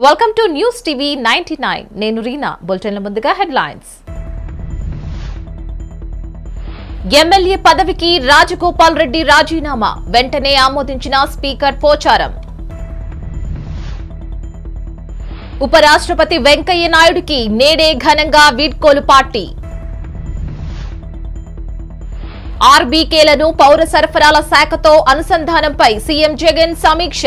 welcome to news TV ninety nine నేను రీనా బులెటిన్ల ముందుగా headlines MLA పదవికి రాజగోపాల్ రెడ్డి రాజీనామా వెంటనే ఆమోదించిన స్పీకర్ పోచారం ఉపరాష్ట్రపతి వెంకయ్య నాయుడికి నేడే ఘనంగా వీడ్కోలు పార్టీ ఆర్బీకేలను పౌర సరఫరాల శాఖతో అనుసంధానంపై సీఎం జగన్ సమీక్ష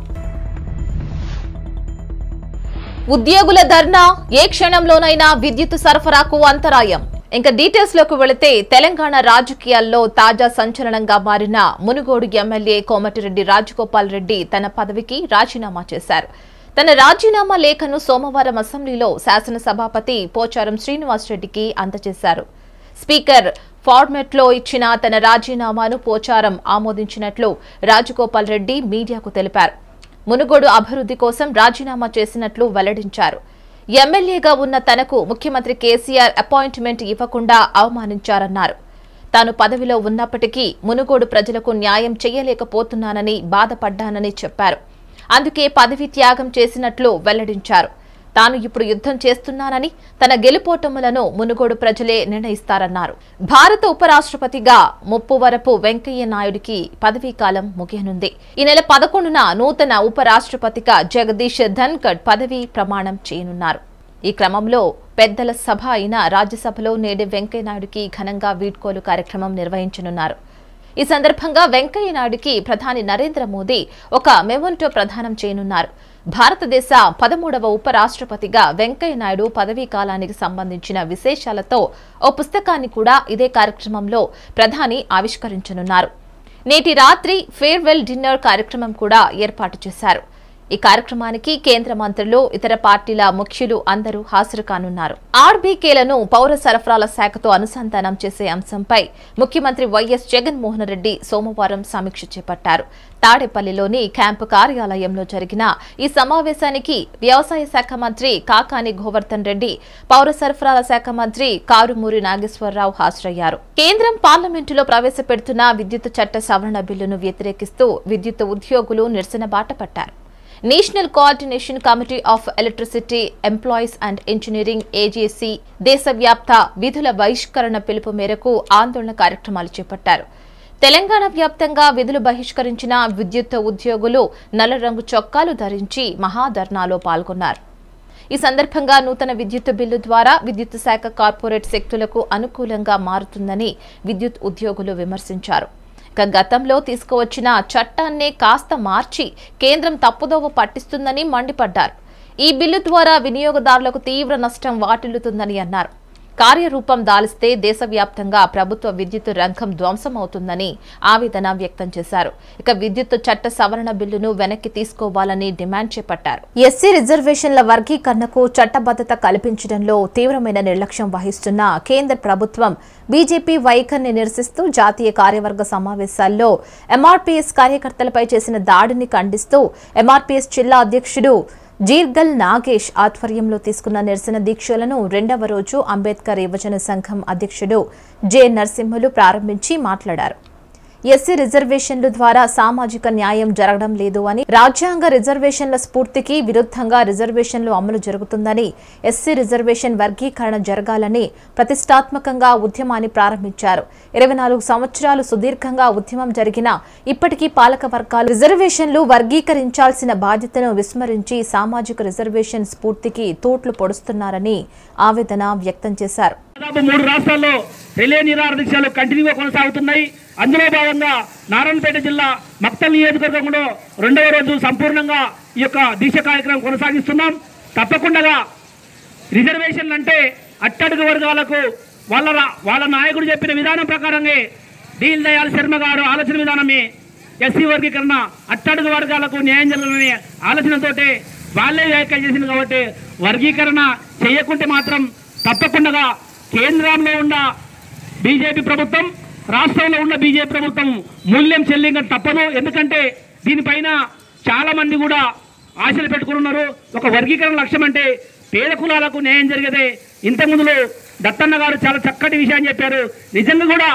ఉద్యోగుల ధర్నా ఏ క్షణంలోనైనా విద్యుత్ సరఫరాకు అంతరాయం ఇంకా డీటెయిల్స్ లోకి వెళితే తెలంగాణ రాజకీయాల్లో తాజా సంచలనంగా మారిన మునుగోడు ఎమ్మెల్యే కోమటిరెడ్డి రాజగోపాల్ రెడ్డి తన పదవికి రాజీనామా చేశారు తన రాజీనామా లేఖను సోమవారం అసెంబ్లీలో శాసనసభాపతి పోచారం శ్రీనివాసరెడ్డికి అందజేశారు స్పీకర్ ఫార్మెట్లో ఇచ్చిన తన రాజీనామాను పోచారం ఆమోదించినట్లు రాజగోపాల్ రెడ్డి మీడియాకు తెలిపారు మునుగోడు అభివృద్ధి కోసం రాజీనామా చేసినట్లు వెల్లడించారు ఎమ్మెల్యేగా ఉన్న తనకు ముఖ్యమంత్రి కేసీఆర్ అపాయింట్మెంట్ ఇవ్వకుండా అవమానించారన్నారు తాను పదవిలో ఉన్నప్పటికీ మునుగోడు ప్రజలకు న్యాయం చేయలేకపోతున్నానని బాధపడ్డానని చెప్పారు అందుకే పదవి త్యాగం చేసినట్లు వెల్లడించారు తాను ఇప్పుడు యుద్ధం చేస్తున్నానని తన గెలుపోటములను మునుగోడు ప్రజలే నిర్ణయిస్తారన్నారు భారత ఉపరాష్ట్రపతిగా ముప్పు వరపు వెంకయ్య నాయుడికి పదవీ కాలం ముగియనుంది ఈ నెల పదకొండున నూతన ఉపరాష్ట్రపతిగా జగదీష్ ధన్కడ్ పదవీ ప్రమాణం చేయనున్నారు ఈ క్రమంలో పెద్దల సభ అయిన రాజ్యసభలో నేడు వెంకయ్య నాయుడికి ఘనంగా వీడ్కోలు కార్యక్రమం నిర్వహించనున్నారు ఈ సందర్భంగా వెంకయ్య నాయుడికి ప్రధాని నరేంద్ర మోదీ ఒక మెమోంటో ప్రదానం చేయనున్నారు భారతదేశ పదమూడవ ఉపరాష్ట్రపతిగా వెంకయ్య నాయుడు పదవీ కాలానికి సంబంధించిన విశేషాలతో ఓ పుస్తకాన్ని కూడా ఇదే కార్యక్రమంలో ప్రధాని ఆవిష్కరించనున్నారు నేటి రాత్రి ఫేర్వెల్ డిన్నర్ కార్యక్రమం కూడా ఏర్పాటు చేశారు ఈ కార్యక్రమానికి కేంద్ర మంత్రులు ఇతర పార్టీల ముఖ్యులు అందరూ హాజరు కానున్నారు ఆర్బీకేలను పౌర సరఫరాల శాఖతో అనుసంధానం చేసే అంశంపై ముఖ్యమంత్రి వైఎస్ జగన్మోహన్ రెడ్డి సోమవారం సమీక్ష చేపట్టారు తాడేపల్లిలోని క్యాంపు కార్యాలయంలో జరిగిన ఈ సమావేశానికి వ్యవసాయ శాఖ మంత్రి కాకాని గోవర్ధన్ రెడ్డి పౌర సరఫరాల శాఖ మంత్రి కారుమూరి నాగేశ్వరరావు హాజరయ్యారు కేంద్రం పార్లమెంటులో ప్రవేశపెడుతున్న విద్యుత్ చట్ట సవరణ బిల్లును వ్యతిరేకిస్తూ విద్యుత్ ఉద్యోగులు నిరసన బాట పట్టారు national coordination committee of electricity employees and engineering AGC దేశవ్యాప్త విధుల బహిష్కరణ పిలుపు మేరకు ఆందోళన కార్యక్రమాలు చేపట్టారు తెలంగాణ వ్యాప్తంగా విధులు బహిష్కరించిన విద్యుత్ ఉద్యోగులు నల్ల రంగు చొక్కాలు ధరించి మహాధర్నాలో పాల్గొన్నారు ఈ సందర్భంగా నూతన విద్యుత్ బిల్లు ద్వారా విద్యుత్ శాఖ కార్పొరేట్ శక్తులకు అనుకూలంగా మారుతుందని విద్యుత్ ఉద్యోగులు విమర్శించారు ఇక గతంలో తీసుకువచ్చిన చట్టాన్నే కాస్త మార్చి కేంద్రం తప్పుదోవ పట్టిస్తుందని మండిపడ్డారు ఈ బిల్లు ద్వారా వినియోగదారులకు తీవ్ర నష్టం వాటిల్లుతుందని అన్నారు కార్యరూపం దాలిస్తే దేశవ్యాప్తంగా ప్రభుత్వ విద్యుత్ రంగం ధ్వంసమవుతుందని ఆవేదన వ్యక్తం చేశారు ఇక విద్యుత్ చట్ట సవరణ బిల్లును వెనక్కి తీసుకోవాలని డిమాండ్ చేపట్టారు ఎస్సీ రిజర్వేషన్ల వర్గీకరణకు చట్టబద్దత కల్పించడంలో తీవ్రమైన నిర్లక్ష్యం వహిస్తున్న కేంద్ర ప్రభుత్వం బీజేపీ వైఖరిని నిరసిస్తూ జాతీయ కార్యవర్గ సమావేశాల్లో ఎంఆర్పీఎస్ కార్యకర్తలపై చేసిన దాడిని ఖండిస్తూ ఎంఆర్పీఎస్ జిల్లా అధ్యక్షుడు జీర్గల్ నాగేష్ ఆధ్వర్యంలో తీసుకున్న నిరసన దీక్షలను రెండవ రోజు అంబేద్కర్ యువజన సంఘం అధ్యక్షుడు జె నరసింహులు ప్రారంభించి మాట్లాడారు ఎస్సీ రిజర్వేషన్ల ద్వారా సామాజిక న్యాయం జరగడం లేదు అని రాజ్యాంగ రిజర్వేషన్ల స్ఫూర్తికి విరుద్ధంగా రిజర్వేషన్లు అమలు జరుగుతుందని ఎస్సీ రిజర్వేషన్ వర్గీకరణ జరగాలని ప్రతిష్టాత్మకంగా ఉద్యమాన్ని ప్రారంభించారు ఇరవై నాలుగు సంవత్సరాలు సుదీర్ఘంగా ఉద్యమం జరిగినా ఇప్పటికీ పాలక వర్గాలు రిజర్వేషన్లు వర్గీకరించాల్సిన బాధ్యతను విస్మరించి సామాజిక రిజర్వేషన్ స్ఫూర్తికి తూట్లు పొడుస్తున్నారని ఆవేదన వ్యక్తం చేశారు దాదాపు మూడు రాష్ట్రాల్లో రిలే నిరాహార దీక్షలు కంటిన్యూగా కొనసాగుతున్నాయి అందులో భాగంగా నారాయణపేట జిల్లా మక్తల్ నియోజకవర్గంలో రెండవ రోజు సంపూర్ణంగా ఈ యొక్క దీక్ష కార్యక్రమం కొనసాగిస్తున్నాం తప్పకుండా రిజర్వేషన్లు అంటే అట్టడుగు వర్గాలకు వాళ్ళ రా- వాళ్ళ నాయకుడు చెప్పిన విధానం ప్రకారంగా దీన్ దయాళ్ శర్మ గారు ఆలోచన విధానమే ఎస్సీ వర్గీకరణ అట్టడుగు వర్గాలకు న్యాయం జరగాలనే ఆలోచనతోటే వాళ్ళే వ్యాఖ్య చేసింది కాబట్టి వర్గీకరణ చేయకుంటే మాత్రం తప్పకుండా కేంద్రంలో ఉన్న బీజేపీ ప్రభుత్వం రాష్ట్రంలో ఉన్న బీజేపీ ప్రభుత్వం మూల్యం చెల్లింక తప్పదు ఎందుకంటే దీనిపైన చాలా మంది కూడా ఆశలు పెట్టుకుని ఉన్నారు ఒక వర్గీకరణ లక్ష్యం అంటే పేద కులాలకు న్యాయం జరిగేదే ఇంతకుముందులో దత్తన్న గారు చాలా చక్కటి విషయాన్ని చెప్పారు నిజంగా కూడా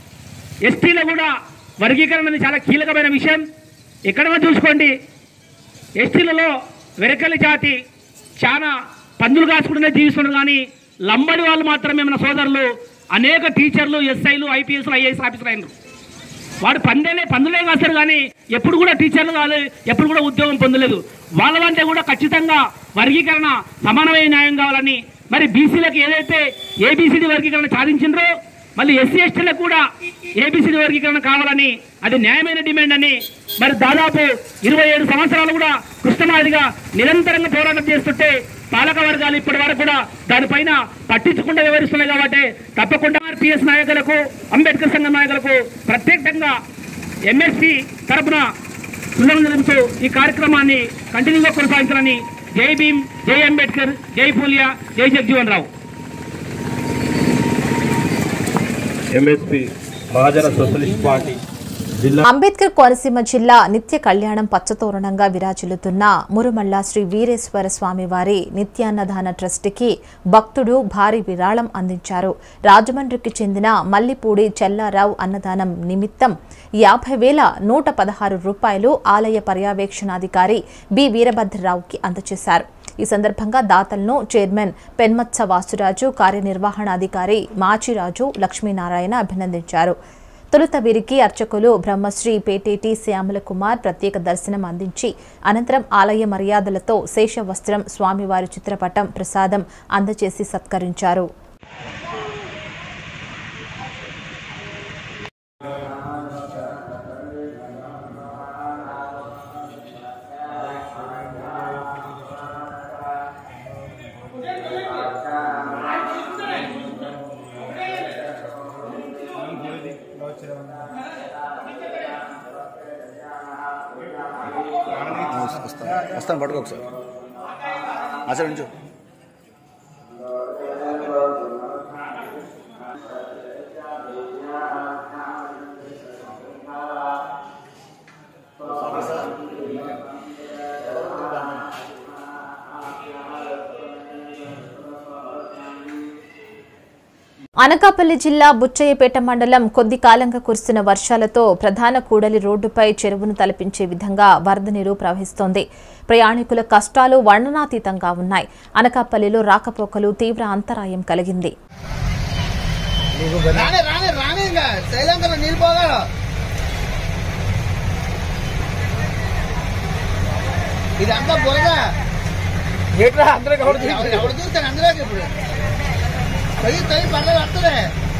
ఎస్టీలో కూడా వర్గీకరణ అనేది చాలా కీలకమైన విషయం ఎక్కడైనా చూసుకోండి ఎస్టీలలో వెరకలి జాతి చాలా పందులు కాసుకుంటూనే జీవిస్తున్నారు కానీ లంబడి వాళ్ళు మాత్రమే మన సోదరులు అనేక టీచర్లు ఎస్ఐలు ఐపీఎస్లు ఐఏఎస్ ఆఫీసర్లు అయినారు వాడు పందేనే పందులే కాస్తారు కానీ ఎప్పుడు కూడా టీచర్లు కాలేదు ఎప్పుడు కూడా ఉద్యోగం పొందలేదు వాళ్ళ వంటే కూడా ఖచ్చితంగా వర్గీకరణ సమానమైన న్యాయం కావాలని మరి బీసీలకు ఏదైతే ఏబిసిడి వర్గీకరణ సాధించిండ్రో మళ్ళీ ఎస్సీ ఎస్టీలకు కూడా ఏబిసిడి వర్గీకరణ కావాలని అది న్యాయమైన డిమాండ్ అని మరి దాదాపు ఇరవై ఏడు సంవత్సరాలు కూడా కృష్ణమాదిగా నిరంతరంగా పోరాటం చేస్తుంటే పాలక వర్గాలు ఇప్పటి వరకు కూడా దానిపైన పట్టించకుండా వివరిస్తున్నాయి కాబట్టి తప్పకుండా పిఎస్ నాయకులకు అంబేద్కర్ సంఘ నాయకులకు ప్రత్యేకంగా ఎంఎస్పి తరపున సుందరంతో ఈ కార్యక్రమాన్ని కంటిన్యూగా కొనసాగించాలని జై భీమ్ జై అంబేద్కర్ జై పూలియా జై Jagjivan Rao MSP Mahajana socialist party జిల్లా అంబేద్కర్ కోనసీమ జిల్లా నిత్య కళ్యాణం పచ్చతోరణంగా విరాజిల్లుతున్న మురుమల్ల శ్రీ వీరేశ్వర స్వామి వారి నిత్యాన్నదాన ట్రస్టుకి భక్తుడు భారీ విరాళం అందించారు రాజమండ్రికి చెందిన మల్లిపూడి చెల్లారావు అన్నదానం నిమిత్తం యాభై వేల నూట పదహారు రూపాయలు ఆలయ పర్యవేక్షణాధికారి బి వీరభద్రరావుకి అందజేశారు ఈ సందర్భంగా దాతలను చైర్మన్ పెన్మత్స వాసురాజు కార్యనిర్వహణాధికారి మాచిరాజు లక్ష్మీనారాయణ అభినందించారు తొలుత వీరికి అర్చకులు బ్రహ్మశ్రీ పేటేటి శ్యామల కుమార్ ప్రత్యేక దర్శనం అందించి అనంతరం ఆలయ మర్యాదలతో శేష వస్త్రం స్వామివారి చిత్రపటం ప్రసాదం అందజేసి సత్కరించారు వస్తాను వస్తాను పట్టుకో ఒకసారి అసలు నుంచో అనకాపల్లి జిల్లా బుచ్చయ్యపేట మండలం కొద్ది కాలంగా కురుస్తున్న వర్షాలతో ప్రధాన కూడలి రోడ్డుపై చెరువును తలపించే విధంగా వరద నీరు ప్రవహిస్తోంది ప్రయాణికుల కష్టాలు వర్ణనాతీతంగా ఉన్నాయి అనకాపల్లిలో రాకపోకలు తీవ్ర అంతరాయం కలిగింది రానే రానే రానే ఇంకా శ్రీలంకలో నీళ్ళు పోగా ఇదంతా బురద ఎట్లా అందరూ ఎవరు ఎవరు చూస్తారు అందులోకి ఇప్పుడు తొయ్యి తొయ్యి పర్లేదు వస్తుంది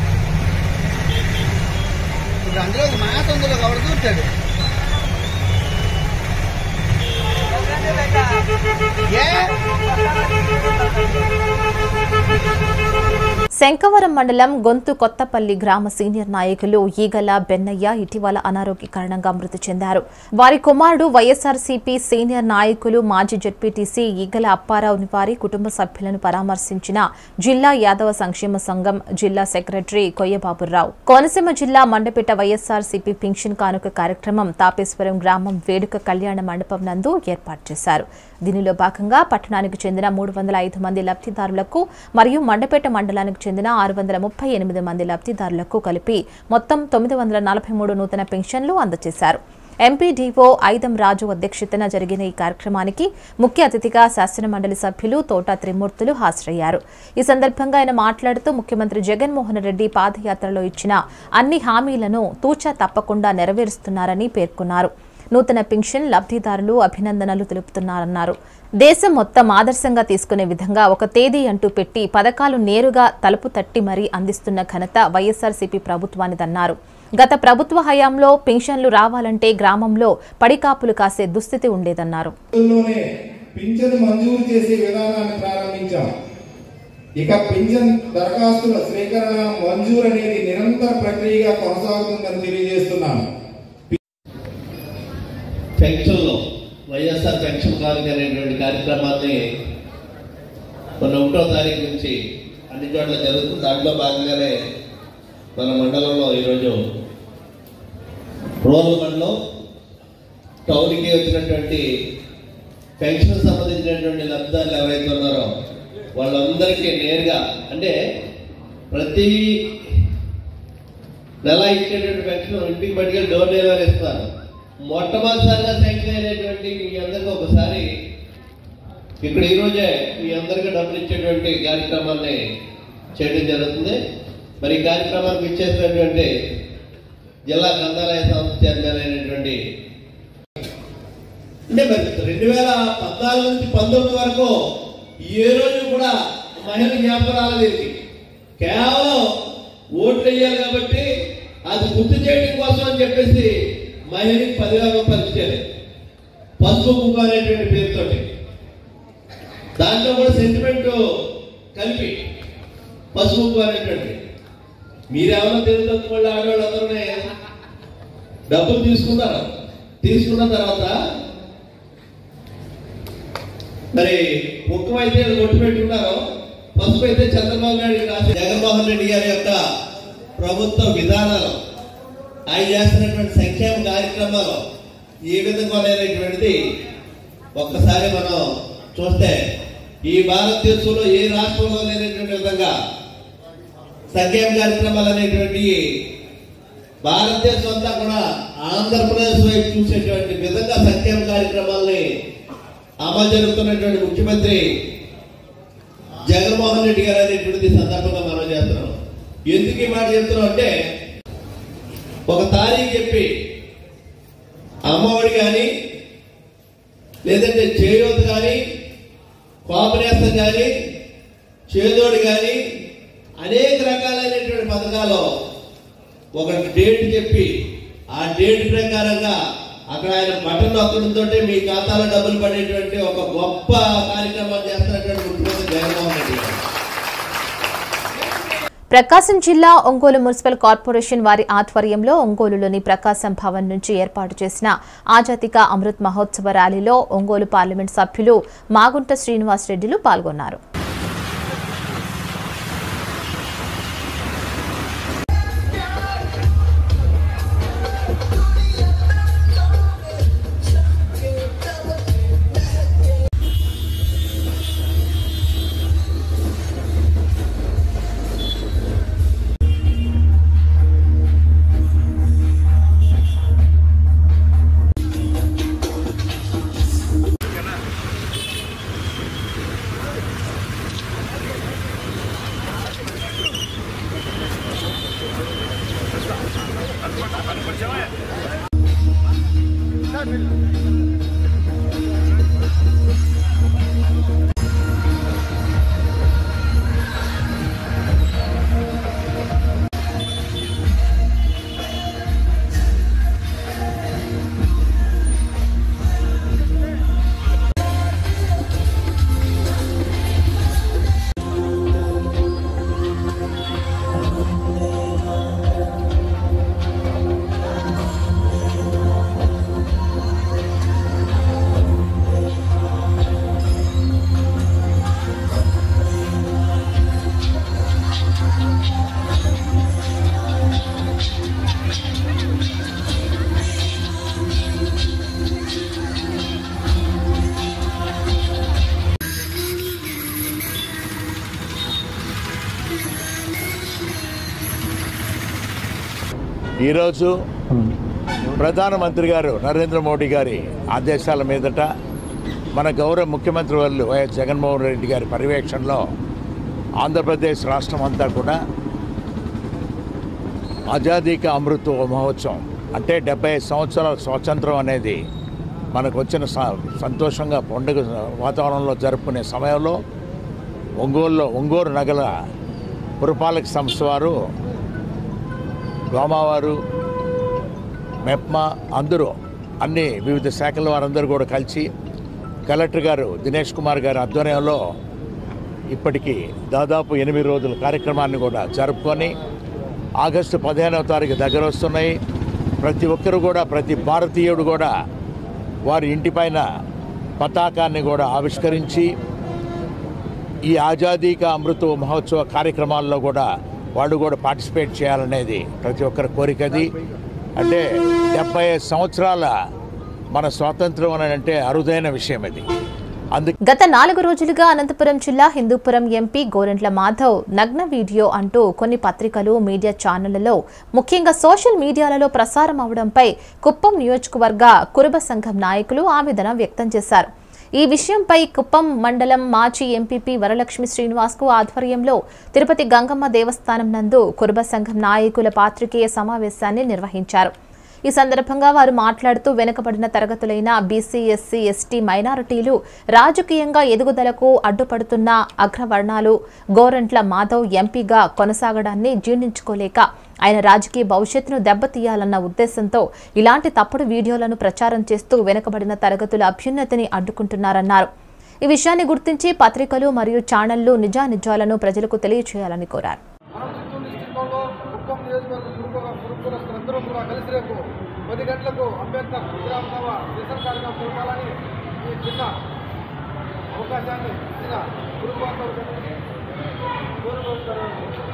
ఇప్పుడు అందులోకి మాస్ అందులో ఎవరు చూస్తాడు ఏ శంకవరం మండలం గొంతు కొత్తపల్లి గ్రామ సీనియర్ నాయకులు ఈగల బెన్నయ్య ఇటీవల అనారోగ్య కారణంగా మృతి చెందారు వారి కుమారుడు వైఎస్ఆర్సీపీ సీనియర్ నాయకులు మాజీ జడ్పీటీసీ ఈగల అప్పారావుని వారి కుటుంబ సభ్యులను పరామర్శించిన జిల్లా యాదవ సంక్షేమ సంఘం జిల్లా సెక్రటరీ కొయ్యబాబురావు కోనసీమ జిల్లా మండపేట వైఎస్ఆర్సీపీ పింఛన్ కానుక కార్యక్రమం తాపేశ్వరం గ్రామం వేడుక కళ్యాణ మండపం నందు ఏర్పాటు చేశారు దీనిలో భాగంగా పట్టణానికి చెందిన మూడు వందల ఐదు మంది లబ్ధిదారులకు మరియు మండపేట మండలానికి చెందిన ఆరు వందల ముప్పై ఎనిమిది మంది లబ్ధిదారులకు కలిపి మొత్తం తొమ్మిది వందల నలభై మూడు నూతన పెన్షన్లు అందజేశారు ఎంపీడీఓ ఐదం రాజు అధ్యక్షతన జరిగిన ఈ కార్యక్రమానికి ముఖ్య అతిథిగా శాసనమండలి సభ్యులు తోట త్రిమూర్తులు హాజరయ్యారు ఈ సందర్భంగా ఆయన మాట్లాడుతూ ముఖ్యమంత్రి జగన్మోహన్ రెడ్డి పాదయాత్రలో ఇచ్చిన అన్ని హామీలను తూచా తప్పకుండా నెరవేరుస్తున్నారని పేర్కొన్నారు నూతన పింఛన్ లబ్ధిదారులు అభినందనలు తెలుపుతున్నారన్నారు దేశం మొత్తం ఆదర్శంగా తీసుకునే విధంగా ఒక తేదీ అంటూ పెట్టి పథకాలు నేరుగా తలుపు తట్టి మరీ అందిస్తున్న ఘనత వైఎస్ఆర్సీపీ ప్రభుత్వానిదన్నారు గత ప్రభుత్వ హయాంలో పింఛన్లు రావాలంటే గ్రామంలో పడికాపులు కాసే దుస్థితి ఉండేదన్నారు లోనే పింఛను మంజూరు చేసే విధానాన్ని ప్రారంభించాం ఇక పింఛన్ దరఖాస్తుల స్వీకరణ మంజూరు అనేది నిరంతర ప్రక్రియగా కొనసాగుతుందని తెలియజేస్తున్నాను పెన్షన్లో వైఎస్ఆర్ పెన్షన్ కానుక అనేటువంటి కార్యక్రమాన్ని మన ఒకటో తారీఖు నుంచి అన్ని చోట్ల జరుగుతుంది దాంట్లో భాగంగానే మన మండలంలో ఈరోజు రూరల్ మండలం టౌన్కి వచ్చినటువంటి పెన్షన్ సంబంధించినటువంటి లబ్ధాలు ఎవరైతే ఉన్నారో వాళ్ళందరికీ నేరుగా అంటే ప్రతి నెల ఇచ్చేటువంటి పెన్షన్ ఇంటికి పట్టుకెళ్ళి డోర్ డెలివరీ ఇస్తారు మొట్టమొదటిసారిగా శాంక్షన్ అయినటువంటి మీ అందరికీ ఒకసారి ఇక్కడ ఈరోజే మీ అందరికీ డబ్బులు ఇచ్చేటువంటి కార్యక్రమాన్ని చేయడం జరుగుతుంది మరి ఈ కార్యక్రమానికి ఇచ్చేసినటువంటి జిల్లా గ్రంథాలయ సంస్థ చైర్మన్ అయినటువంటి అంటే మరి రెండు వేల పద్నాలుగు నుంచి పంతొమ్మిది వరకు ఏ రోజు కూడా మహిళ జ్ఞాపకం రాలేదు కేవలం ఓట్లు వేయాలి కాబట్టి అది గుర్తు చేయడం కోసం అని చెప్పేసి మహిళకి పదివేల రూపాయలు ఇచ్చారు పసుపు కుంకు అనేటువంటి పేరుతోటి దాంట్లో కూడా సెంటిమెంట్ కలిపి పసుపు కుంకు అనేటువంటి మీరేమన్నా తెలుగు వాళ్ళు ఆడవాళ్ళందరూ డబ్బులు తీసుకున్నారు తీసుకున్న తర్వాత మరి కుక్కం అయితే ఒట్టు పెట్టుకున్నారు పసుపు అయితే చంద్రబాబు నాయుడు రాసి జగన్మోహన్ రెడ్డి గారి యొక్క ప్రభుత్వ విధానాలు ఆయన చేస్తున్నటువంటి సంక్షేమ కార్యక్రమాలు ఏ విధంగా లేనటువంటిది ఒక్కసారి మనం చూస్తే ఈ భారతదేశంలో ఏ రాష్ట్రంలో లేనటువంటి విధంగా సంక్షేమ కార్యక్రమాలు అనేటువంటి భారతదేశం అంతా కూడా ఆంధ్రప్రదేశ్ వైపు చూసేటువంటి విధంగా సంక్షేమ కార్యక్రమాల్ని అమలు జరుగుతున్నటువంటి ముఖ్యమంత్రి జగన్మోహన్ రెడ్డి గారు అనేటువంటిది ఈ సందర్భంగా మనం చేస్తున్నాం ఎందుకు ఈ మాట చెప్తున్నాం అంటే ఒక తారీఖు చెప్పి అమ్మఒడి కానీ లేదంటే చేయూత కానీ కోపనేస్తం కానీ చేదోడు కానీ అనేక రకాలైనటువంటి పథకాలు ఒక డేట్ చెప్పి ఆ డేట్ ప్రకారంగా అక్కడ ఆయన బటన్ నొక్కడంతో మీ ఖాతాలో డబ్బులు పడేటువంటి ఒక గొప్ప కార్యక్రమం చేస్తున్నటువంటి ముఖ్యమంత్రి జగన్మోహన్ రెడ్డి గారు ప్రకాశం జిల్లా ఒంగోలు మున్సిపల్ కార్పొరేషన్ వారి ఆధ్వర్యంలో ఒంగోలులోని ప్రకాశం భవన్ నుంచి ఏర్పాటు చేసిన ఆజాతిక అమృత్ మహోత్సవ ర్యాలీలో ఒంగోలు పార్లమెంట్ సభ్యులు మాగుంట శ్రీనివాస్ రెడ్డిలు పాల్గొన్నారు ఈరోజు ప్రధానమంత్రి గారు నరేంద్ర మోడీ గారి ఆదేశాల మీదట మన గౌరవ ముఖ్యమంత్రి వాళ్ళు వైఎస్ జగన్మోహన్ రెడ్డి గారి పర్యవేక్షణలో ఆంధ్రప్రదేశ్ రాష్ట్రం అంతా కూడా ఆజాదీ కా అమృత్ మహోత్సవం అంటే డెబ్బై సంవత్సరాల స్వాతంత్రం అనేది మనకు వచ్చిన స- సంతోషంగా పండుగ వాతావరణంలో జరుపుకునే సమయంలో ఒంగోలులో ఒంగోలు నగల పురపాలక సంస్థ వారు గోమావారు మెప్మా అందరూ అన్ని వివిధ శాఖల వారందరూ కూడా కలిసి కలెక్టర్ గారు దినేష్ కుమార్ గారి ఆధ్వర్యంలో ఇప్పటికీ దాదాపు ఎనిమిది రోజుల కార్యక్రమాన్ని కూడా జరుపుకొని ఆగస్టు పదిహేనవ తారీఖు దగ్గర వస్తున్నాయి ప్రతి ఒక్కరు కూడా ప్రతి భారతీయుడు కూడా వారి ఇంటిపైన పతాకాన్ని కూడా ఆవిష్కరించి ఈ ఆజాదీ కా అమృత మహోత్సవ కార్యక్రమాల్లో కూడా వాళ్ళు కూడా పార్టిసిపేట్ చేయాలనేది ప్రతి ఒక్కరి కోరికది అంటే డెబ్బై సంవత్సరాల మన స్వాతంత్రం అని అంటే అరుదైన విషయం ఇది అందుకే గత నాలుగు రోజులుగా అనంతపురం జిల్లా హిందూపురం ఎంపీ గోరెంట్ల మాధవ్ నగ్న వీడియో అంటూ కొన్ని పత్రికలు మీడియా ఛానళ్లలో ముఖ్యంగా సోషల్ మీడియాలలో ప్రసారం అవడంపై కుప్పం నియోజకవర్గ కురుబ సంఘం నాయకులు ఆవేదన వ్యక్తం చేశారు ఈ విషయంపై కుప్పం మండలం మాజీ ఎంపీపీ వరలక్ష్మి శ్రీనివాస్కు ఆధ్వర్యంలో తిరుపతి గంగమ్మ దేవస్థానం నందు కురుబ సంఘం నాయకుల పాత్రికేయ సమావేశాన్ని నిర్వహించారు ఈ సందర్భంగా వారు మాట్లాడుతూ వెనుకబడిన తరగతులైన బీసీ ఎస్సీ ఎస్టీ మైనారిటీలు రాజకీయంగా ఎదుగుదలకు అడ్డుపడుతున్న అగ్రవర్ణాలు గోరంట్ల మాధవ్ ఎంపీగా కొనసాగడాన్ని జీర్ణించుకోలేక ఆయన రాజకీయ భవిష్యత్తును దెబ్బతీయాలన్న ఉద్దేశంతో ఇలాంటి తప్పుడు వీడియోలను ప్రచారం చేస్తూ వెనుకబడిన తరగతుల అభ్యున్నతిని అడ్డుకుంటున్నారన్నారు ఈ విషయాన్ని గుర్తించి పత్రికలు మరియు ఛానళ్లు నిజానిజాలను ప్రజలకు తెలియచేయాలని కోరారు మనం చిత్తూరు డిస్టిక్లో కుప్పం నియోజకవర్గ గురుకుల గురుకులస్తులందరూ కూడా కలిసి రేపు పది గంటలకు అంబేద్కర్ విగ్రహం సభ నిరసన కార్యక్రమం జరపాలని ఈ చిన్న అవకాశాన్ని ఇచ్చిన గురుకులందరూ కోరుకుంటారు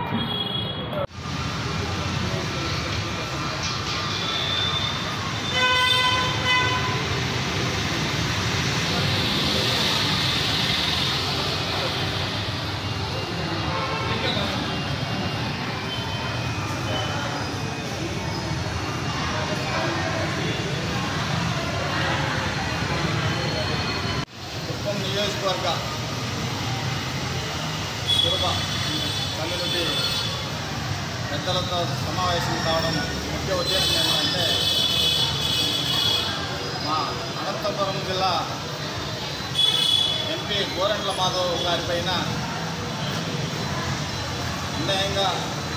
కుప్పం నియోజకవర్గ కురుబ కమ్యూనిటీ పెద్దలతో సమావేశం కావడం ముఖ్య ఉద్దేశం ఏంటంటే మా అనంతపురం జిల్లా ఎంపీ గోరంట్ల మాధవ్ గారిపైన అన్యాయంగా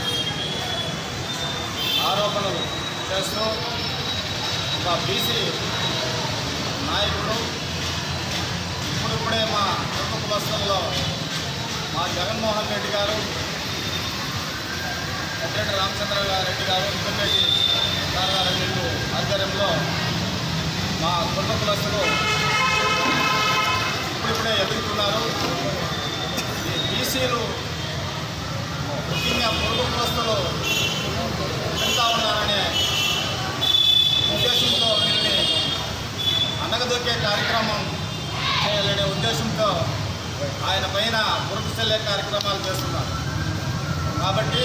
ఆరోపణలు చేస్తూ ఒక బీసీ నాయకుడు ఇప్పుడిప్పుడే మా కుటుంబ బస్సుల్లో మా జగన్మోహన్ రెడ్డి గారు పెద్దరెడ్డి రామచంద్ర రెడ్డి గారు ఇంకొకటి రెడ్డి ఆధ్వర్యంలో మా కుటుంబ బస్సులు ఇప్పుడిప్పుడే ఎదుర్కొన్నారు ఈ బీసీలు ముఖ్యంగా పొరుగు కులస్తులు తింటా ఉన్నారనే ఉద్దేశంతో వీళ్ళని అనగదొక్కే కార్యక్రమం చేయాలనే ఉద్దేశంతో ఆయన పైన పురుగు చెల్లే కార్యక్రమాలు చేస్తున్నారు కాబట్టి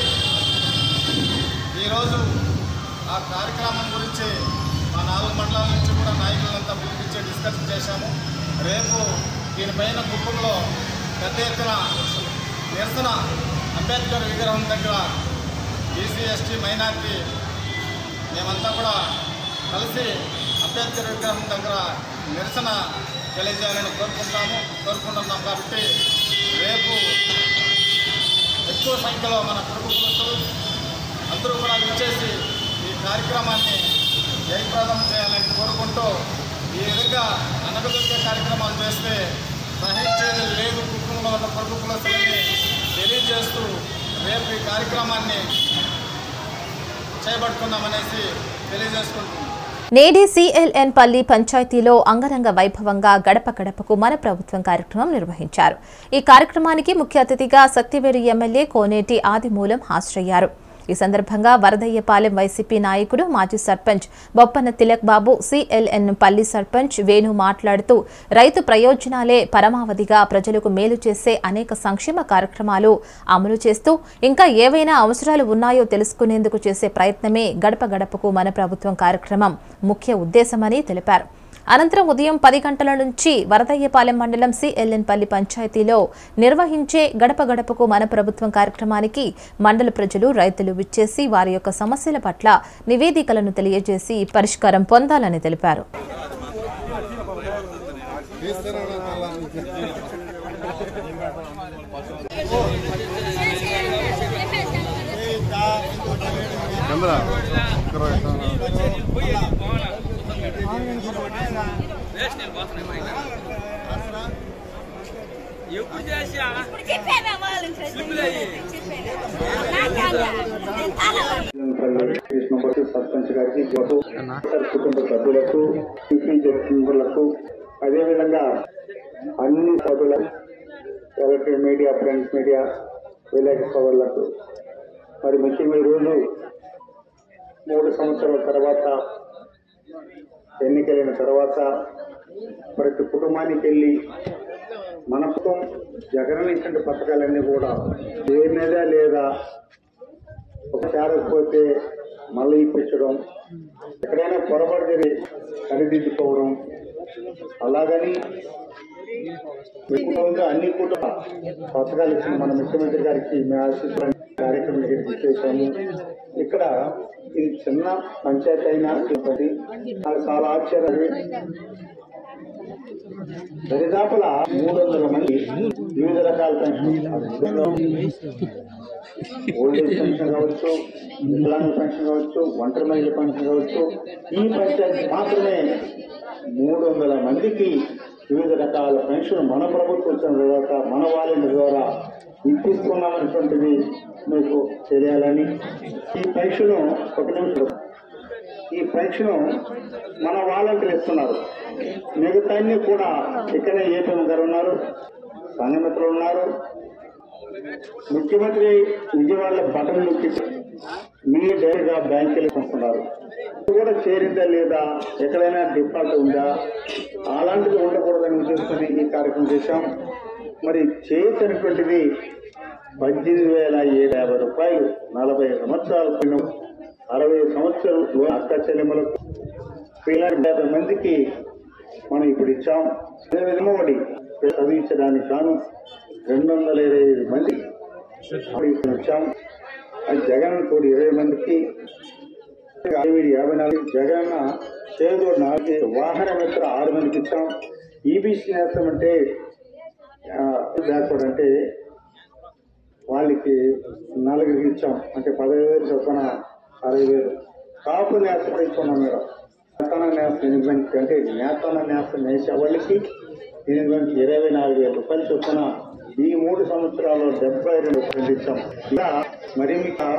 ఈరోజు ఆ కార్యక్రమం గురించి మా నాలుగు మండలాల నుంచి కూడా నాయకులంతా పిలిపించి డిస్కషన్ చేశాము రేపు దీనిపైన కుప్పంలో పెద్ద ఎత్తున నిరసన అంబేద్కర్ విగ్రహం దగ్గర బీసీ ఎస్టీ మైనార్టీ మేమంతా కూడా కలిసి అంబేద్కర్ విగ్రహం దగ్గర నిరసన తెలియజేయాలని కోరుకుంటాము కోరుకుంటున్నాం కాబట్టి రేపు ఎక్కువ సంఖ్యలో మన కుటుంబ కులస్తులు అందరూ కూడా విచ్చేసి ఈ కార్యక్రమాన్ని జయప్రదం చేయాలని కోరుకుంటూ ఈ విధంగా అనగదొక్కే కార్యక్రమాలు చేస్తే సహించేది లేదు కుటుంబంలో ఉన్న పొరుగు కులస్తులని తెలియజేస్తూ రేపు ఈ కార్యక్రమాన్ని చేపడుతున్నామనేసి తెలియజేసుకుంటున్నాం నేడి సిఎల్ఎన్ పల్లి పంచాయతీలో అంగరంగ వైభవంగా గడప గడపకు మన ప్రభుత్వం కార్యక్రమం నిర్వహించారు ఈ కార్యక్రమానికి ముఖ్య అతిథిగా సత్యవేడు ఎమ్మెల్యే కోనేటి ఆదిమూలం హాజరయ్యారు ఈ సందర్భంగా వరదయ్యపాలెం వైసీపీ నాయకుడు మాజీ సర్పంచ్ బొప్పన తిలక్ బాబు సిఎల్ఎన్ పల్లి సర్పంచ్ వేణు మాట్లాడుతూ రైతు ప్రయోజనాలే పరమావధిగా ప్రజలకు మేలు చేసే అనేక సంక్షేమ కార్యక్రమాలు అమలు చేస్తూ ఇంకా ఏవైనా అవసరాలు ఉన్నాయో తెలుసుకునేందుకు చేసే ప్రయత్నమే గడప గడపకు మన ప్రభుత్వం కార్యక్రమం ముఖ్య ఉద్దేశమని తెలిపారు అనంతరం ఉదయం పది గంటల నుంచి వరదయ్యపాలెం మండలం సిఎల్ఎన్పల్లి పంచాయతీలో నిర్వహించే గడప గడపకు మన ప్రభుత్వం కార్యక్రమానికి మండల ప్రజలు రైతులు విచ్చేసి వారి యొక్క సమస్యల పట్ల నివేదికలను తెలియజేసి పరిష్కారం పొందాలని తెలిపారు సర్పంచ్ గారికి కుటుంబ సభ్యులకు టీపీ మెంబర్లకు అదేవిధంగా అన్ని సభ్యుల electric media friends media village సోదరులకు మరి ముఖ్యంగా ఈరోజు మూడు సంవత్సరాల తర్వాత ఎన్నికలైన తర్వాత ప్రతి కుటుంబానికి వెళ్ళి మనకు జగన్ ఇచ్చిన పథకాలన్నీ కూడా ఏ మీద లేదా ఒక చేరకపోతే మళ్ళీ ఇప్పించడం ఎక్కడైనా పొరపాటు జరిగి సరిదిద్దుకోవడం అలాగని ఇప్పుడు అన్ని కూడా పథకాలు ఇచ్చిన మన ముఖ్యమంత్రి గారికి మేము ఆశిస్తున్న కార్యక్రమం ఏర్పాటు చేశాము ఇక్కడ ఇది చిన్న పంచాయతీ అయినా తిరుపతి నాకు చాలా ఆశ్చర్యం దరిదాపుల మూడు వందల మంది వివిధ రకాల పెన్షన్ ఓల్డ్ ఏజ్ పెన్షన్ కావచ్చు వికలాంగ పెన్షన్ కావచ్చు ఒంటరి మహిళ పెన్షన్ కావచ్చు ఈ పంచాయతీ మాత్రమే మూడు వందల మందికి వివిధ రకాల పెన్షన్ మన ప్రభుత్వం వచ్చిన తర్వాత మన వాలంటీర్ ద్వారా ఇప్పిస్తున్నామనేటువంటిది మీకు తెలియాలని ఈ పెన్షన్ ఒక నిమిషం ఈ పెన్షన్ మన వాలంటీర్లు ఇస్తున్నారు మిగతా కూడా ఇక్కడే ఏపీఎం గారు ఉన్నారు సంఘమిత్రులు ఉన్నారు ముఖ్యమంత్రి విజయవాడలో బటన్ నొక్కి మీ డైరెక్ట్గా బ్యాంకులకు వస్తున్నారు ఇది కూడా చేరిందా లేదా ఎక్కడైనా డిఫాల్ట్ ఉందా అలాంటిది ఉండకూడదని ఉద్దేశంతో ఈ కార్యక్రమం చేశాం మరి చేయతనటువంటిది పద్దెనిమిది వేల ఏడు యాభై రూపాయలు నలభై సంవత్సరాల పైన అరవై సంవత్సరాలు అక్క చెల్లెమ్మలకు పిల్లలు యాభై మందికి మనం ఇప్పుడు ఇచ్చాం అదేవిధంగా ఒకటి చదివించడానికి గాను రెండు వందల ఇరవై ఐదు మంది ఇప్పుడు ఇచ్చాం అది జగన్ తోడు ఇరవై మందికి ఆవిడ యాభై నాలుగు జగన్ చేదు నాలుగు వాహన మిత్ర ఆరు మందికి ఇచ్చాం ఈబీసీ నేస్తం అంటే బ్యాక్వర్డ్ అంటే వాళ్ళకి నలుగురికి ఇచ్చాం అంటే పదహైదు వేలు చొప్పున అరవై వేలు కాపు నేస్తం కూడా ఇచ్చుకున్నాం మేడం నేతన నేస్తం ఎనిమిది మందికి అంటే నేతన నేస్తం వేసే వాళ్ళకి ఎనిమిది మందికి ఇరవై నాలుగు వేల రూపాయలు చొప్పున ఈ మూడు సంవత్సరాల్లో డెబ్బై రెండు రూపాయలు ఇచ్చాం ఇలా మరి మీకు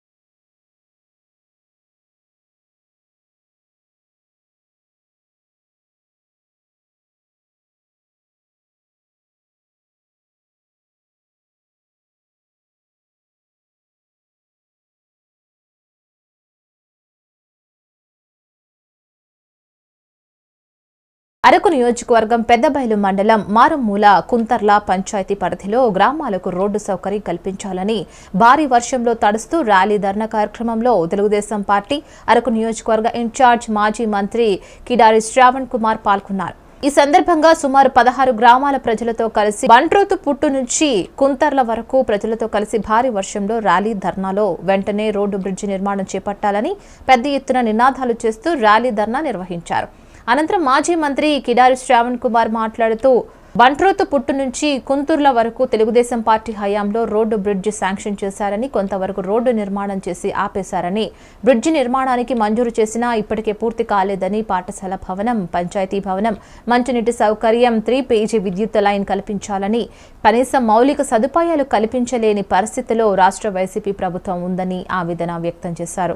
అరకు నియోజకవర్గం పెద్దబయలు మండలం మారుమూల కుంతర్ల పంచాయతీ పరిధిలో గ్రామాలకు రోడ్డు సౌకర్యం కల్పించాలని భారీ వర్షంలో తడుస్తూ ర్యాలీ ధర్నా కార్యక్రమంలో తెలుగుదేశం పార్టీ అరకు నియోజకవర్గ ఇన్ఛార్జ్ మాజీ మంత్రి కిడారి శ్రావణ్ కుమార్ పాల్గొన్నారు ఈ సందర్భంగా సుమారు పదహారు గ్రామాల ప్రజలతో కలిసి బంట్రోతు పుట్టు నుంచి కుంతర్ల వరకు ప్రజలతో కలిసి భారీ వర్షంలో ర్యాలీ ధర్నాలో వెంటనే రోడ్డు బ్రిడ్జి నిర్మాణం చేపట్టాలని పెద్ద ఎత్తున నినాదాలు చేస్తూ ర్యాలీ ధర్నా నిర్వహించారు అనంతరం మాజీ మంత్రి కిడారి శ్రావణ్ కుమార్ మాట్లాడుతూ బంట్రోతు పుట్టు నుంచి కుంతూర్ల వరకు తెలుగుదేశం పార్టీ హయాంలో రోడ్డు బ్రిడ్జి శాంక్షన్ చేశారని కొంతవరకు రోడ్డు నిర్మాణం చేసి ఆపేశారని బ్రిడ్జి నిర్మాణానికి మంజూరు చేసినా ఇప్పటికే పూర్తి కాలేదని పాఠశాల భవనం పంచాయతీ భవనం మంచినీటి సౌకర్యం త్రీ పేజీ విద్యుత్ లైన్ కల్పించాలని కనీసం మౌలిక సదుపాయాలు కల్పించలేని పరిస్థితిలో రాష్ట్ర వైసీపీ ప్రభుత్వం ఉందని ఆవేదన వ్యక్తం చేశారు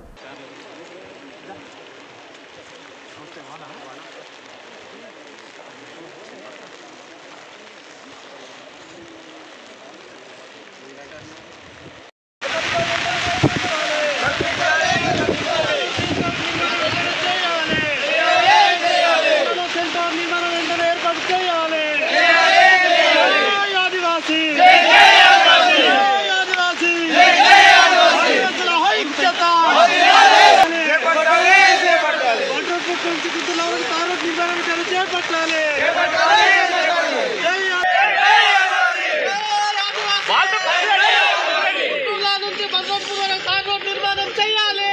నిర్మాణం చేయాలి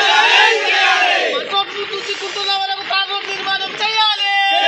నుంచి కుంటున్న వరకు కాంగ్రెస్ నిర్మాణం చేయాలి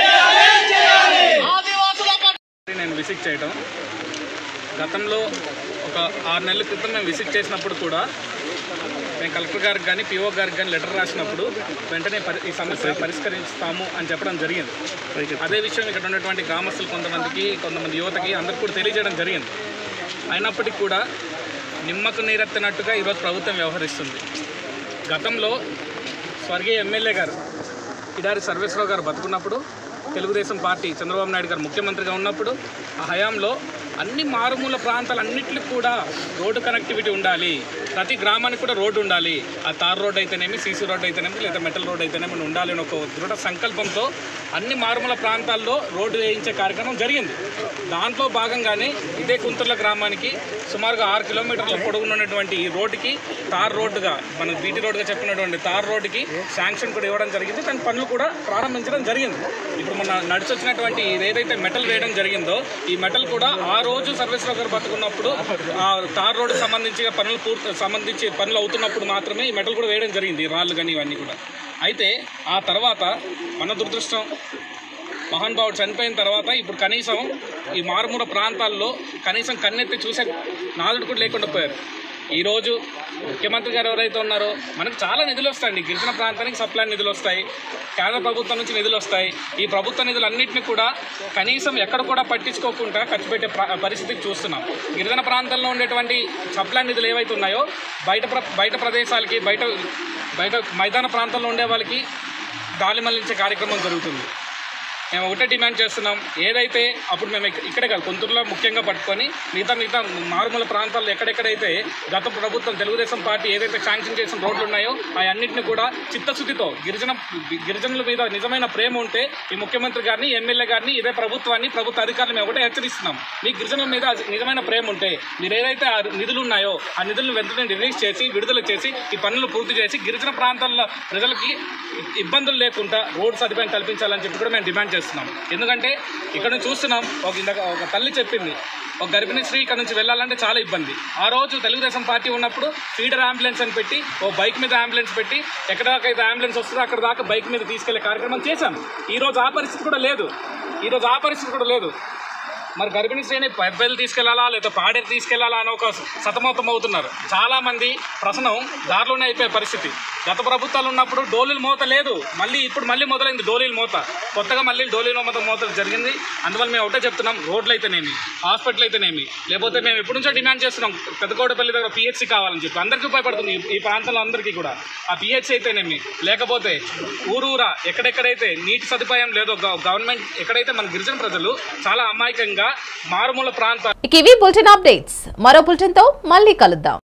ఆదివాసుల నేను విజిట్ చేయడం గతంలో ఒక ఆరు నెలల క్రితం మేము విజిట్ చేసినప్పుడు కూడా మేము కలెక్టర్ గారికి కానీ పిఓ గారికి కానీ లెటర్ రాసినప్పుడు వెంటనే పరి ఈ సమస్య పరిష్కరిస్తాము అని చెప్పడం జరిగింది అదే విషయం ఇక్కడ ఉన్నటువంటి గ్రామస్తులు కొంతమందికి కొంతమంది యువతకి అందరికి కూడా తెలియజేయడం జరిగింది అయినప్పటికీ కూడా నిమ్మకు నీరెత్తినట్టుగా ఈరోజు ప్రభుత్వం వ్యవహరిస్తుంది గతంలో స్వర్గీయ ఎమ్మెల్యే గారు కిడారి సర్వేశ్వరరావు గారు బతుకున్నప్పుడు తెలుగుదేశం పార్టీ చంద్రబాబు నాయుడు గారు ముఖ్యమంత్రిగా ఉన్నప్పుడు ఆ హయాంలో అన్ని మారుమూల ప్రాంతాలన్నింటికి కూడా రోడ్డు కనెక్టివిటీ ఉండాలి ప్రతి గ్రామానికి కూడా రోడ్డు ఉండాలి ఆ తార్ రోడ్ అయితేనేమి సీసీ రోడ్ అయితేనేమి లేదా మెటల్ రోడ్ అయితేనేమి ఉండాలి అని ఒక దృఢ సంకల్పంతో అన్ని మారుమూల ప్రాంతాల్లో రోడ్డు వేయించే కార్యక్రమం జరిగింది దాంట్లో భాగంగానే ఇదే కుంతుర్ల గ్రామానికి సుమారుగా ఆరు కిలోమీటర్ల పొడుగున్నటువంటి ఈ రోడ్డుకి తార్ రోడ్డుగా మన బీటీ రోడ్డుగా చెప్పినటువంటి తార్ రోడ్డుకి శాంక్షన్ కూడా ఇవ్వడం జరిగింది దాని పనులు కూడా ప్రారంభించడం జరిగింది ఇప్పుడు ఇప్పుడు మన నడిచి వచ్చినటువంటి ఇది ఏదైతే మెటల్ వేయడం జరిగిందో ఈ మెటల్ కూడా ఆ రోజు సర్వీస్ గారు బతుకున్నప్పుడు ఆ తార్ రోడ్డు సంబంధించి పనులు పూర్తి సంబంధించి పనులు అవుతున్నప్పుడు మాత్రమే ఈ మెటల్ కూడా వేయడం జరిగింది ఈ రాళ్ళు కానీ ఇవన్నీ కూడా అయితే ఆ తర్వాత మన దురదృష్టం మహానుభావుడు చనిపోయిన తర్వాత ఇప్పుడు కనీసం ఈ మారుమూల ప్రాంతాల్లో కనీసం కన్నెత్తి చూసే నాదుడు కూడా లేకుండా పోయారు ఈరోజు ముఖ్యమంత్రి గారు ఎవరైతే ఉన్నారో మనకు చాలా నిధులు వస్తాయండి గిరిజన ప్రాంతానికి సప్లై నిధులు వస్తాయి కేంద్ర ప్రభుత్వం నుంచి నిధులు వస్తాయి ఈ ప్రభుత్వ నిధులన్నింటినీ కూడా కనీసం ఎక్కడ కూడా పట్టించుకోకుండా ఖర్చు పెట్టే ప్ర- పరిస్థితికి చూస్తున్నాం గిరిజన ప్రాంతంలో ఉండేటువంటి సప్లై నిధులు ఏవైతే ఉన్నాయో బయట ప్ర- బయట ప్రదేశాలకి బయట బయట మైదాన ప్రాంతంలో ఉండే వాళ్ళకి గాలి మళ్లించే కార్యక్రమం జరుగుతుంది మేము ఒకటే డిమాండ్ చేస్తున్నాం ఏదైతే అప్పుడు మేము ఇక్క- ఇక్కడే కాదు కొంతూరులో ముఖ్యంగా పట్టుకొని మిగతా మిగతా మారుమూల ప్రాంతాల్లో ఎక్కడెక్కడైతే గత ప్రభుత్వం తెలుగుదేశం పార్టీ ఏదైతే శాంక్షన్ చేసిన రోడ్లు ఉన్నాయో అవన్నింటిని కూడా చిత్తశుద్ధితో గిరిజన గిరిజనుల మీద నిజమైన ప్రేమ ఉంటే ఈ ముఖ్యమంత్రి గారిని ఎమ్మెల్యే గారిని ఇదే ప్రభుత్వాన్ని ప్రభుత్వ అధికారులు మేము ఒకటే హెచ్చరిస్తున్నాం మీ గిరిజనుల మీద నిజమైన ప్రేమ ఉంటే మీరు ఏదైతే ఆ నిధులు ఉన్నాయో ఆ నిధులను వెంటనే రిలీజ్ చేసి విడుదల చేసి ఈ పనులు పూర్తి చేసి గిరిజన ప్రాంతాల్లో ప్రజలకి ఇబ్బందులు లేకుండా రోడ్ సదుపాయం కల్పించాలని చెప్పి కూడా మేము డిమాండ్ చేస్తున్నాం ఎందుకంటే ఇక్కడ నుంచి చూస్తున్నాం ఒక ఇందాక ఒక తల్లి చెప్పింది ఒక గర్భిణీ స్త్రీ ఇక్కడ నుంచి వెళ్ళాలంటే చాలా ఇబ్బంది ఆ రోజు తెలుగుదేశం పార్టీ ఉన్నప్పుడు ఫీడర్ అంబులెన్స్ అని పెట్టి ఓ బైక్ మీద అంబులెన్స్ పెట్టి ఎక్కడ దాకా అయితే అంబులెన్స్ వస్తుందో అక్కడ దాకా బైక్ మీద తీసుకెళ్లే కార్యక్రమం చేశాం ఈ రోజు ఆ పరిస్థితి కూడా లేదు ఈ రోజు ఆ పరిస్థితి కూడా లేదు మరి గర్భిణీ శ్రేణి పెద్దలు తీసుకెళ్లాలా లేదా పాడేరు తీసుకెళ్లాలా అని ఒక సతమతం అవుతున్నారు చాలా మంది ప్రశ్నం దారిలోనే అయిపోయే పరిస్థితి గత ప్రభుత్వాలు ఉన్నప్పుడు డోలీల మోత లేదు మళ్ళీ ఇప్పుడు మళ్ళీ మొదలైంది డోలీల మోత కొత్తగా మళ్ళీ డోలీల మోత మోత జరిగింది అందువల్ల మేము ఒకటే చెప్తున్నాం రోడ్లు అయితేనేమి హాస్పిటల్ అయితేనేమి లేకపోతే మేము ఎప్పటి నుంచో డిమాండ్ చేస్తున్నాం పెద్దకోటపల్లి దగ్గర పిహెచ్సి కావాలని చెప్పి అందరికీ ఉపయోగపడుతుంది ఈ- ఈ ప్రాంతంలో అందరికీ కూడా ఆ పిహెచ్సి అయితేనేమి లేకపోతే ఊరూరా ఎక్కడెక్కడైతే నీటి సదుపాయం లేదో గవ- గవర్నమెంట్ ఎక్కడైతే మన గిరిజన ప్రజలు చాలా అమాయకంగా మారుమూల ప్రాంత ఇక ఇవి బులెటిన్ అప్డేట్స్ మరో బులెటిన్ తో మళ్ళీ కలుద్దాం